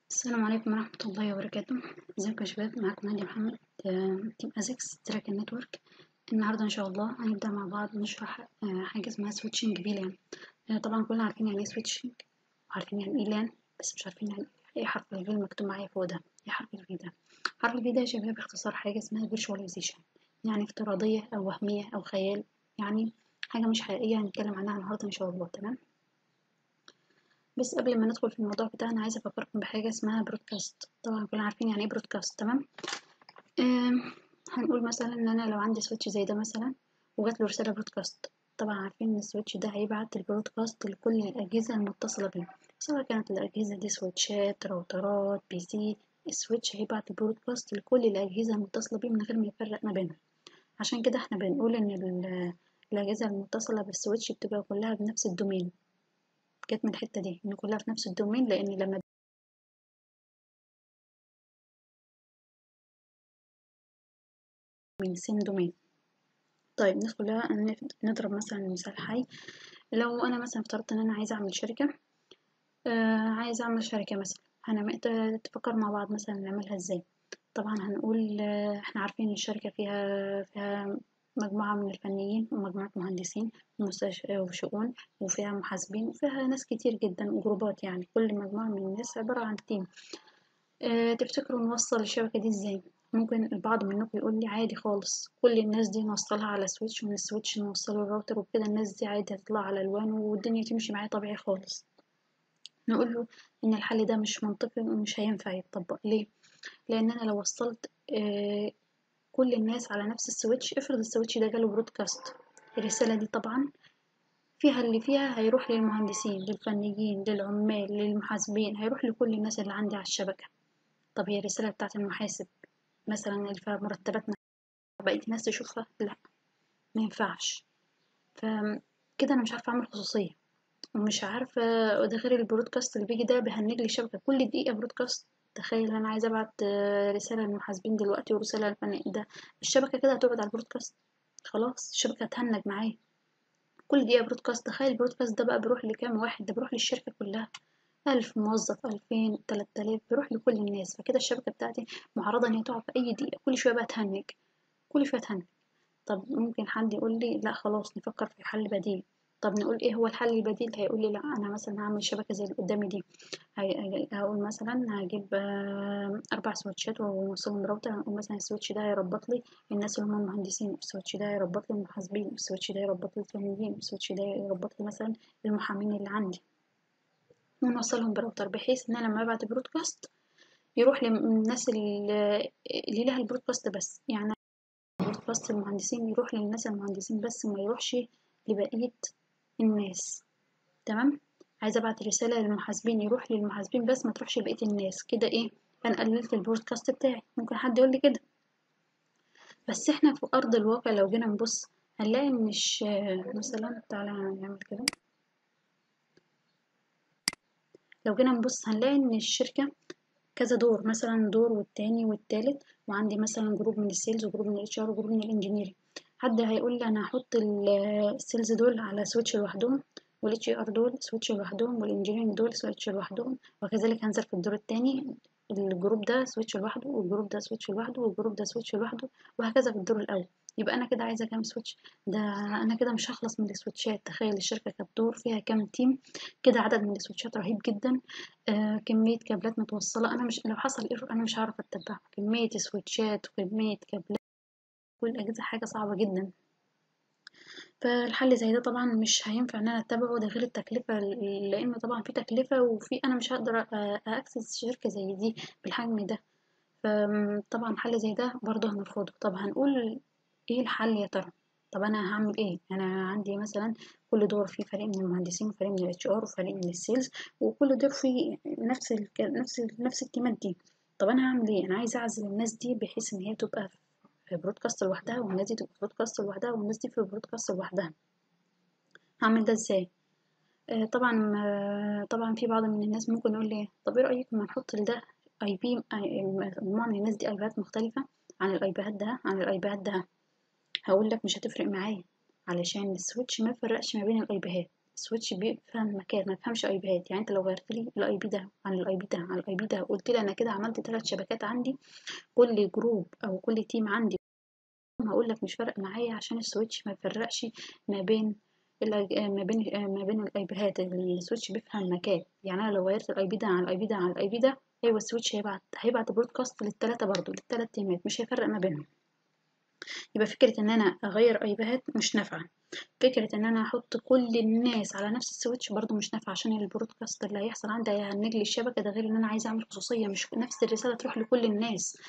السلام عليكم ورحمة الله وبركاته ازيكم يا شباب معاكم هادي محمد آه، تيم ازكس تراك النتورك النهاردة ان شاء الله هنبدأ مع بعض نشرح آه، حاجة اسمها سويتشنج فيلان آه، طبعا كلنا عارفين يعني ايه سويتشنج وعارفين يعني ايه لان بس مش عارفين يعني ايه حرف الفي المكتوب معايا فوق ده ايه حرف الفي ده حرف الفي ده يا شباب اختصار حاجة اسمها فيرتشواليزيشن يعني افتراضية او وهمية او خيال يعني حاجة مش حقيقية هنتكلم عنها النهاردة ان شاء الله تمام بس قبل ما ندخل في الموضوع بتاعنا عايزة أفكركم بحاجة اسمها برودكاست طبعا كلنا عارفين يعني ايه برودكاست تمام أم، هنقول مثلا إن أنا لو عندي سويتش زي ده مثلا وجات له رسالة برودكاست طبعا عارفين إن السويتش ده هيبعت البرودكاست لكل الأجهزة المتصلة بيه سواء كانت الأجهزة دي سويتشات راوترات بي سي السويتش هيبعت البرودكاست لكل الأجهزة المتصلة بيه من غير ما يفرق ما بينهم عشان كده احنا بنقول إن ال- الأجهزة المتصلة بالسويتش بتبقى كلها بنفس الدومين جت من الحتة دي إن كلها في نفس الدومين لأن لما من سيم دومين طيب ندخل بقى نف- نضرب مثلا مثال حي لو انا مثلا افترضت ان انا عايزه اعمل شركه آه عايزه اعمل شركه مثلا هنتفكر مع بعض مثلا نعملها ازاي طبعا هنقول آه احنا عارفين الشركه فيها فيها مجموعه من الفنيين ومجموعه مهندسين ومستش- وشؤون وفيها محاسبين وفيها ناس كتير جدا وجروبات يعني كل مجموعه من الناس عباره عن تيم آه، تفتكروا نوصل الشبكة دي ازاي ممكن البعض منكم يقول لي عادي خالص كل الناس دي نوصلها على سويتش ومن السويتش نوصله الراوتر وكده الناس دي عادي هتطلع على الوان والدنيا تمشي معايا طبيعي خالص نقول له ان الحل ده مش منطقي ومش هينفع يتطبق ليه لان انا لو وصلت آه، كل الناس على نفس السويتش افرض السويتش ده جاله برودكاست الرسالة دي طبعا فيها اللي فيها هيروح للمهندسين للفنيين للعمال للمحاسبين هيروح لكل الناس اللي عندي على الشبكة طب هي الرسالة بتاعت المحاسب مثلا اللي فيها مرتباتنا بقية الناس تشوفها لا ما ينفعش فكده انا مش عارفة اعمل خصوصية ومش عارفة وده غير البرودكاست اللي بيجي ده بيهنج لي الشبكة كل دقيقة برودكاست تخيل انا عايزة ابعت آه، رسالة للمحاسبين دلوقتي ورسالة للفني ده الشبكة كده هتقعد على البرودكاست خلاص الشبكة هتهنج معايا كل دقيقة برودكاست تخيل البرودكاست ده بقى بيروح لكام واحد ده بيروح للشركة كلها ألف موظف ألفين تلات آلاف بيروح لكل الناس فكده الشبكة بتاعتي معرضة إن هي تقع في أي دقيقة كل شوية بقى تهنج كل شوية تهنج طب ممكن حد يقول لي لا خلاص نفكر في حل بديل طب نقول ايه هو الحل البديل هيقول لي لا انا مثلا هعمل شبكه زي اللي قدامي دي هي- هقول مثلا هجيب آه، اربع سويتشات واوصلهم براوتر هنقول مثلا السويتش ده هيربط لي الناس اللي هم المهندسين السويتش ده هيربط لي المحاسبين السويتش ده هيربط لي الفنيين السويتش ده هيربط لي مثلا المحامين اللي عندي ونوصلهم براوتر بحيث ان انا لما ابعت برودكاست يروح للناس اللي اللي لها البرودكاست بس يعني بودكاست المهندسين يروح للناس المهندسين بس ما يروحش لبقية الناس تمام عايزة ابعت رسالة للمحاسبين يروح للمحاسبين بس ما تروحش لبقية الناس كده ايه انا قللت البودكاست بتاعي ممكن حد يقول لي كده بس احنا في ارض الواقع لو جينا نبص هنلاقي ان مش مثلا تعالى نعمل كده لو جينا نبص هنلاقي ان الشركة كذا دور مثلا دور والتاني والتالت وعندي مثلا جروب من السيلز وجروب من الاتش ار وجروب من الانجينيرنج حد هيقول لي انا هحط ال- السيلز دول على سويتش لوحدهم والاتش ار دول سويتش لوحدهم والانجينيرنج دول سويتش لوحدهم وكذلك هنزل في الدور التاني الجروب ده سويتش لوحده والجروب ده سويتش لوحده والجروب ده سويتش لوحده وهكذا في الدور الاول يبقى انا كده عايزه كام سويتش ده انا كده مش هخلص من السويتشات تخيل الشركه كانت دور فيها كام تيم كده عدد من السويتشات رهيب جدا آه كمية كابلات متوصلة أنا مش لو حصل ايرور أنا مش هعرف أتبعها كمية سويتشات وكمية كابلات كل الأجهزة حاجة صعبة جدا فالحل زي ده طبعا مش هينفع إن أنا أتبعه ده غير التكلفة لأن طبعا في تكلفة وفي أنا مش هقدر أ- أكسس شركة زي دي بالحجم ده فطبعا حل زي ده برضه هنرفضه طب هنقول ايه الحل يا ترى طب انا هعمل ايه انا عندي مثلا كل دور فيه فريق من المهندسين وفريق من الاتش ار وفريق من السيلز وكل دور فيه نفس ال نفس ال نفس التيمات دي طب انا هعمل ايه انا عايزه اعزل الناس دي بحيث ان هي تبقى في برودكاست لوحدها والناس دي تبقى في برودكاست لوحدها والناس دي في برودكاست لوحدها هعمل ده ازاي آه، طبعا آه، طبعا في بعض من الناس ممكن يقول لي طب ايه رأيكم ما نحط لده اي بي مجموعة من الناس دي ايباد مختلفة عن الايباد ده عن الايباد ده هقول لك مش هتفرق معايا علشان السويتش ما يفرقش ما بين الايباد السويتش بيفهم مكان ما يفهمش اي بيات يعني انت لو غيرت لي الاي بي ده عن الاي بي ده عن الاي بي ده قلت لي انا كده عملت ثلاث شبكات عندي كل جروب او كل تيم عندي هقول لك مش فارق معايا عشان السويتش ما يفرقش ما بين ما بين ما بين الاي بيات السويتش بيفهم مكان يعني انا لو غيرت الاي بي ده عن الاي بي ده عن الاي بي ده ايوه السويتش هيبعت هيبعت برودكاست للثلاثه برضو للثلاث تيمات مش هيفرق ما بينهم يبقى فكرة ان انا اغير ايباد مش نافعة فكرة ان انا احط كل الناس على نفس السويتش برضو مش نافعة عشان البرودكاست اللي هيحصل عندي هيهنج لي الشبكة ده غير ان انا عايزة اعمل خصوصية مش نفس الرسالة تروح لكل الناس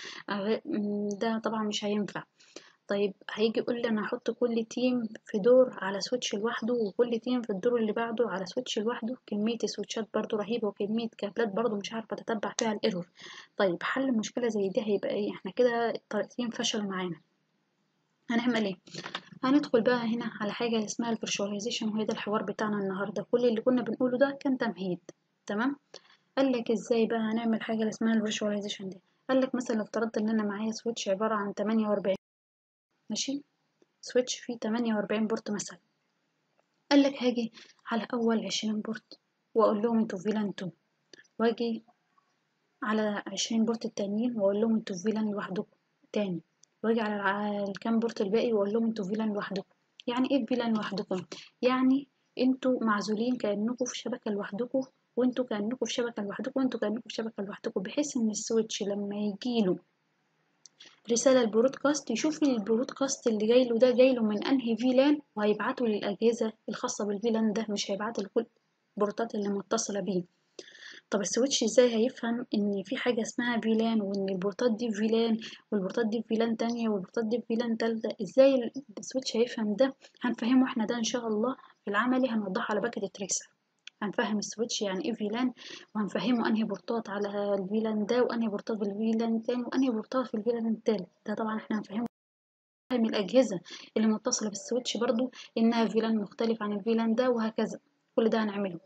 ده طبعا مش هينفع طيب هيجي يقول لي انا هحط كل تيم في دور على سويتش لوحده وكل تيم في الدور اللي بعده على سويتش لوحده كمية سويتشات برضو رهيبة وكمية كابلات برضو مش عارفة اتتبع فيها الايرور طيب حل مشكلة زي دي هيبقى ايه احنا كده الطريقتين فشلوا معانا هنعمل ايه هندخل بقى هنا على حاجة اسمها الفيرشواليزيشن وهي ده الحوار بتاعنا النهاردة كل اللي كنا بنقوله ده كان تمهيد تمام قال لك ازاي بقى هنعمل حاجة اللي اسمها الفيرشواليزيشن دي قال لك مثلا لو افترضت ان انا معايا سويتش عبارة عن 48 ماشي سويتش فيه 48 بورت مثلا قال لك هاجي على اول 20 بورت واقول لهم انتوا فيلان 2 واجي على 20 بورت التانيين واقول لهم انتوا فيلان لوحدكم تاني واجي على الكام بورت الباقي واقول لهم انتوا فيلان لوحدكم يعني ايه فيلان لوحدكم يعني انتوا معزولين كانكم في شبكه لوحدكم وانتوا كانكم في شبكه لوحدكم وانتوا كانكم في شبكه لوحدكم بحيث ان السويتش لما يجيله رسالة البرودكاست يشوف البرودكاست اللي جايله ده جايله من انهي فيلان وهيبعته للأجهزة الخاصة بالفيلان ده مش هيبعته لكل البورتات اللي متصلة بيه طب السويتش ازاي هيفهم ان في حاجة اسمها فيلان وان البورتات دي فيلان والبورتات دي فيلان تانية والبورتات دي فيلان تالتة ازاي السويتش هيفهم ده هنفهمه احنا ده ان شاء الله في العملي هنوضحه على باكت تريسر هنفهم السويتش يعني ايه فيلان وهنفهمه انهي بورتات على الفيلان ده وانهي بورتات في الفيلان التاني وانهي بورتات في الفيلان التالت ده طبعا احنا هنفهمه فهم الأجهزة اللي متصلة بالسويتش برضو إنها فيلان مختلف عن الفيلان ده وهكذا كل ده هنعمله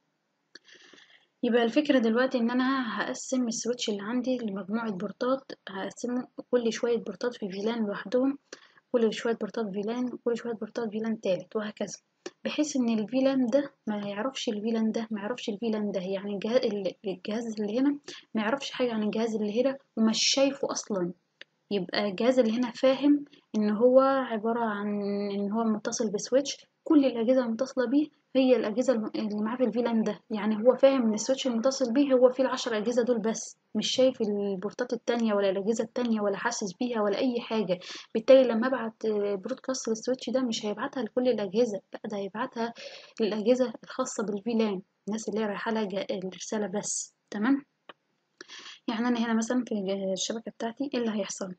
يبقى الفكرة دلوقتي إن أنا هقسم السويتش اللي عندي لمجموعة بورتات هقسمه كل شوية بورتات في فيلان لوحدهم كل شوية بورتات فيلان كل شوية بورتات فيلان تالت وهكذا بحيث ان الفيلان ده ما يعرفش الفيلان ده ما يعرفش الفيلان ده يعني الجهاز, الجهاز اللي هنا ما يعرفش حاجة عن الجهاز اللي هنا ومش شايفه اصلا يبقى الجهاز اللي هنا فاهم ان هو عبارة عن ان هو متصل بسويتش كل الاجهزة المتصلة بيه هي الاجهزة اللي معاه في الفيلان ده يعني هو فاهم ان السويتش المتصل بيه هو فيه العشر اجهزة دول بس مش شايف البورتات التانية ولا الاجهزة التانية ولا حاسس بيها ولا اي حاجة بالتالي لما ابعت برودكاست للسويتش ده مش هيبعتها لكل الاجهزة لا ده هيبعتها للاجهزة الخاصة بالفيلان الناس اللي هي رايحة لها الرسالة بس تمام يعني انا هنا مثلا في الشبكة بتاعتي ايه اللي هيحصل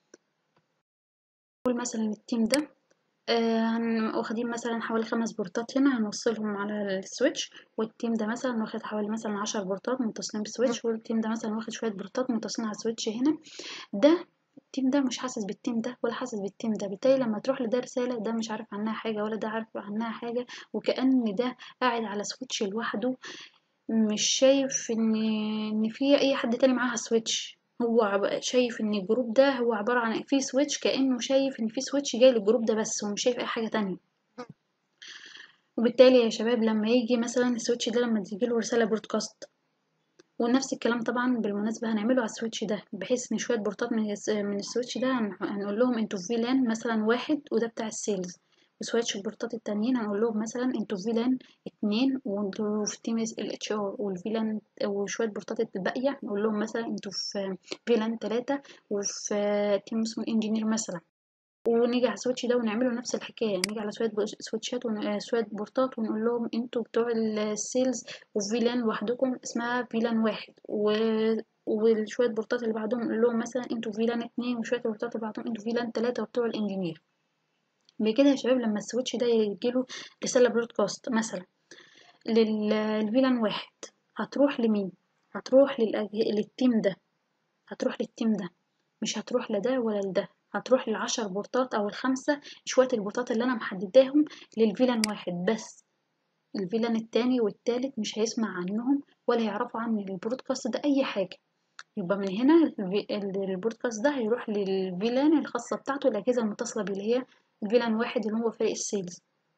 نقول مثلا التيم ده آه واخدين مثلا حوالي خمس بورتات هنا هنوصلهم على السويتش والتيم ده مثلا واخد حوالي مثلا عشر بورتات متصلين بالسويتش والتيم ده مثلا واخد شوية بورتات متصلين على السويتش هنا ده التيم ده مش حاسس بالتيم ده ولا حاسس بالتيم ده بالتالي لما تروح لده رسالة ده مش عارف عنها حاجة ولا ده عارف عنها حاجة وكأن ده قاعد على سويتش لوحده مش شايف ان ان في اي حد تاني معاها سويتش هو شايف ان الجروب ده هو عبارة عن في سويتش كأنه شايف ان في سويتش جاي للجروب ده بس ومش شايف اي حاجة تانية وبالتالي يا شباب لما يجي مثلا السويتش ده لما تجيله رسالة برودكاست ونفس الكلام طبعا بالمناسبة هنعمله على السويتش ده بحيث ان شوية بورتات من من السويتش ده هنقول لهم انتوا في لان مثلا واحد وده بتاع السيلز وسويتش البورتات التانيين هنقول لهم مثلا انتوا فيلان اتنين وانتوا في تيم ال اتش ار والفيلان وشويه بورتات الباقيه نقول لهم مثلا انتوا في فيلان تلاتة وفي تيم اسمه انجينير مثلا ونيجي على السويتش ده ونعمله نفس الحكايه نيجي على شويه سويتشات وشويه بورتات ونقول لهم انتوا بتوع السيلز وفيلان لوحدكم اسمها فيلان واحد و وشويه بورتات اللي بعدهم نقول لهم مثلا انتوا فيلان اتنين وشويه بورتات اللي بعدهم انتوا فيلان تلاتة وبتوع الانجينير بكده يا شباب لما السويتش ده يجيله رسالة برودكاست مثلا للفيلان واحد هتروح لمين هتروح للأج... للتيم ده هتروح للتيم ده مش هتروح لده ولا لده هتروح للعشر بورتات او الخمسة شوية البورتات اللي انا محدداهم للفيلان واحد بس الفيلان التاني والتالت مش هيسمع عنهم ولا يعرفوا عن البرودكاست ده اي حاجة يبقى من هنا البودكاست ده هيروح للفيلان الخاصة بتاعته الأجهزة المتصلة بيه اللي هي فيلان واحد اللي هو فريق السيلز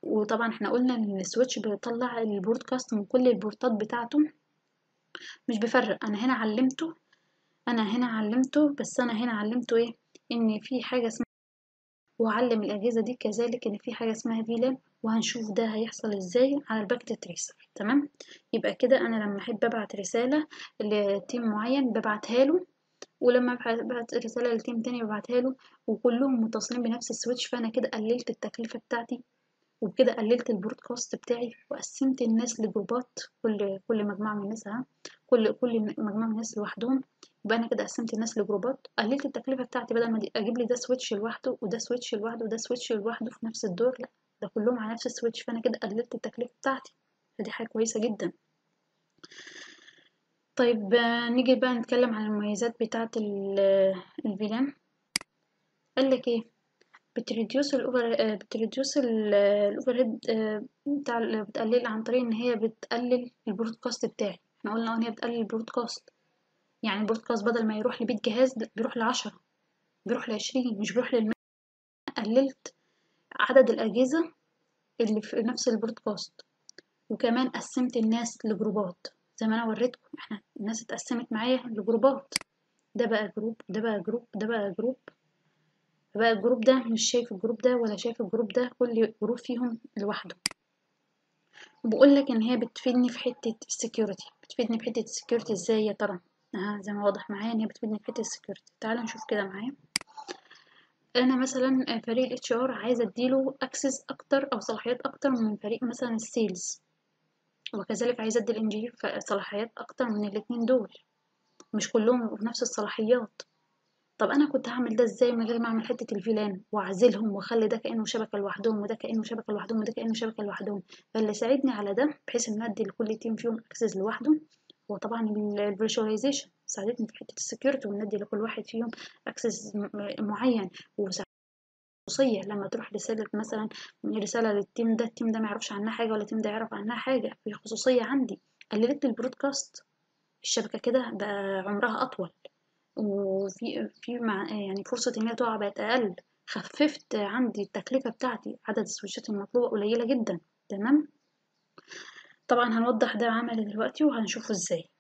وطبعا احنا قلنا ان السويتش بيطلع البرودكاست من كل البورتات بتاعته مش بيفرق انا هنا علمته انا هنا علمته بس انا هنا علمته ايه ان في حاجه اسمها وأعلم الأجهزة دي كذلك إن في حاجة اسمها فيلان وهنشوف ده هيحصل ازاي على الباكت تريسر تمام يبقى كده أنا لما أحب أبعت رسالة لتيم معين ببعتها له ولما ابعت رسالة لتيم تاني ببعتها له وكلهم متصلين بنفس السويتش فأنا كده قللت التكلفة بتاعتي وبكده قللت البرودكاست بتاعي وقسمت الناس لجروبات كل كل مجموعة من الناس ها كل كل مجموعة من الناس لوحدهم يبقى انا كده قسمت الناس لجروبات قللت التكلفة بتاعتي بدل ما اجيب لي ده سويتش لوحده وده سويتش لوحده وده سويتش لوحده في نفس الدور لا ده كلهم على نفس السويتش فانا كده قللت التكلفة بتاعتي فدي حاجة كويسة جدا طيب نيجي بقى نتكلم عن المميزات بتاعة الفيلان قال لك ايه بتريديوس الاوفر بتريديوس الاوفر هيد بتاع بتقلل عن طريق ان هي بتقلل البرودكاست بتاعي احنا قلنا ان هي بتقلل البرودكاست يعني البرودكاست بدل ما يروح لبيت جهاز بيروح لعشرة بيروح لعشرين مش بيروح للمية قللت عدد الأجهزة اللي في نفس البرودكاست وكمان قسمت الناس لجروبات زي ما انا وريتكم احنا الناس اتقسمت معايا لجروبات ده بقى جروب ده بقى جروب ده بقى جروب بقى الجروب ده مش شايف الجروب ده ولا شايف الجروب ده كل جروب فيهم لوحده وبقول لك ان هي بتفيدني في حته السكيورتي بتفيدني في حته السكيورتي ازاي يا ترى اه زي ما واضح معايا ان هي بتفيدني في حته السكيورتي تعالى نشوف كده معايا انا مثلا فريق الاتش ار عايزه اديله اكسس اكتر او صلاحيات اكتر من فريق مثلا السيلز وكذلك عايزه ادي الانجينير صلاحيات اكتر من الاتنين دول مش كلهم بنفس الصلاحيات طب انا كنت هعمل ده ازاي من غير ما اعمل حته الفيلان واعزلهم واخلي ده كانه شبكه لوحدهم وده كانه شبكه لوحدهم وده كانه شبكه لوحدهم فاللي ساعدني على ده بحيث ان ادي لكل تيم فيهم اكسس لوحده هو طبعا الفيرشواليزيشن ساعدتني في حته السكيورتي وندي لكل واحد فيهم اكسس معين خصوصية لما تروح رسالة مثلا رسالة للتيم ده التيم ده ما يعرفش عنها حاجة ولا التيم ده يعرف عنها حاجة في خصوصية عندي قللت البرودكاست الشبكة كده بقى عمرها أطول وفي في مع يعني فرصة إن هي تقع بقت أقل خففت عندي التكلفة بتاعتي عدد السويتشات المطلوبة قليلة جدا تمام طبعا هنوضح ده عملي دلوقتي وهنشوفه ازاي